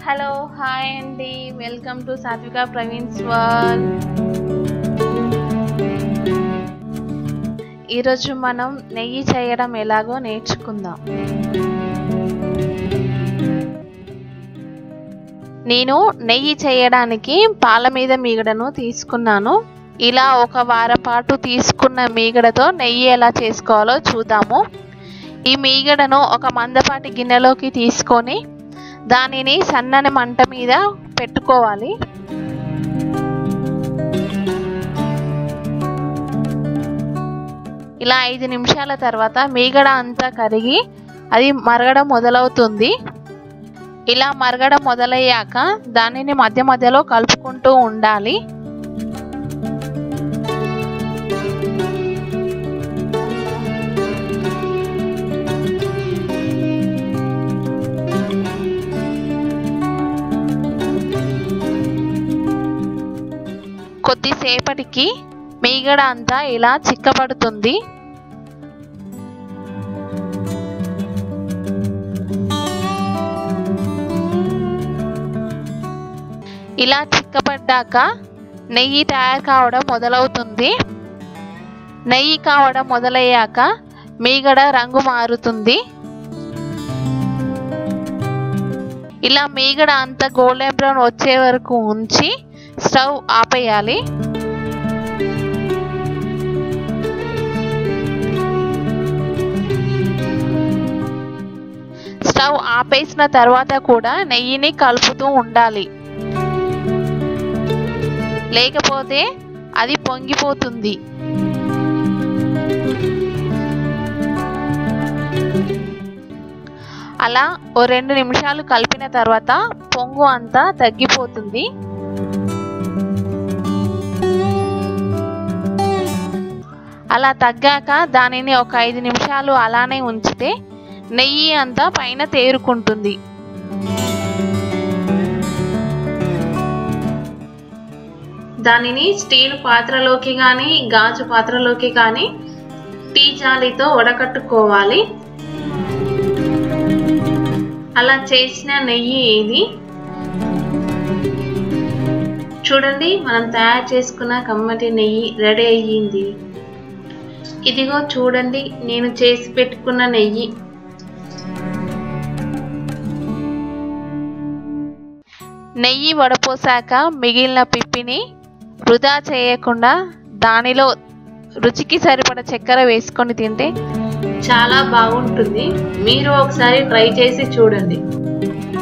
hello hi అండి welcome to Satvika Praveen's world ఈరోజు మనం నెయ్యి చేయడం ఎలాగో నేర్చుకుందాం నేను నెయ్యి చేయడానికి పాల మీద మీగడను తీసుకున్నాను ఇలా ఒక వారం పాటు తీసుకున్న మీగడతో నెయ్యి ఎలా చేసుకోవాలో చూద్దాము ఈ మీగడను ఒక మందపాటి గిన్నెలోకి తీసుకొని దానిని సన్నని మంట మీద పెట్టుకోవాలి ఇలా ఐదు నిమిషాల తర్వాత మీగడ అంతా కరిగి అది మరగడం మొదలవుతుంది ఇలా మరగడం మొదలయ్యాక దానిని మధ్య మధ్యలో కలుపుకుంటూ ఉండాలి కొద్దిసేపటికి మీగడ అంతా ఇలా చిక్కబడుతుంది ఇలా చిక్కబడ్డాక నెయ్యి తయారు కావడం మొదలవుతుంది నెయ్యి కావడం మొదలయ్యాక మీగడ రంగు మారుతుంది ఇలా మీగడ అంతా గోల్డెన్ బ్రౌన్ వచ్చే వరకు ఉంచి స్టవ్ ఆపేయాలి స్టవ్ ఆపేసిన తర్వాత కూడా నెయ్యిని కలుపుతూ ఉండాలి లేకపోతే అది పొంగిపోతుంది అలా ఓ రెండు నిమిషాలు కలిపిన తర్వాత పొంగు అంతా తగ్గిపోతుంది అలా తగ్గాక దానిని ఒక ఐదు నిమిషాలు అలానే ఉంచితే నెయ్యి అంతా పైన తేరుకుంటుంది దానిని స్టీల్ పాత్రలోకి కానీ గాజు పాత్రలోకి కానీ టీ జాలితో వడకట్టుకోవాలి అలా చేసిన నెయ్యి ఇది చూడండి మనం తయారు చేసుకున్న కమ్మటి నెయ్యి రెడీ అయ్యింది ఇదిగో చూడండి నేను చేసి పెట్టుకున్న నెయ్యి నెయ్యి వడపోసాక మిగిలిన పిప్పిని వృధా చేయకుండా దానిలో రుచికి సరిపడ చక్కెర వేసుకొని తింటే చాలా బాగుంటుంది మీరు ఒకసారి ట్రై చేసి చూడండి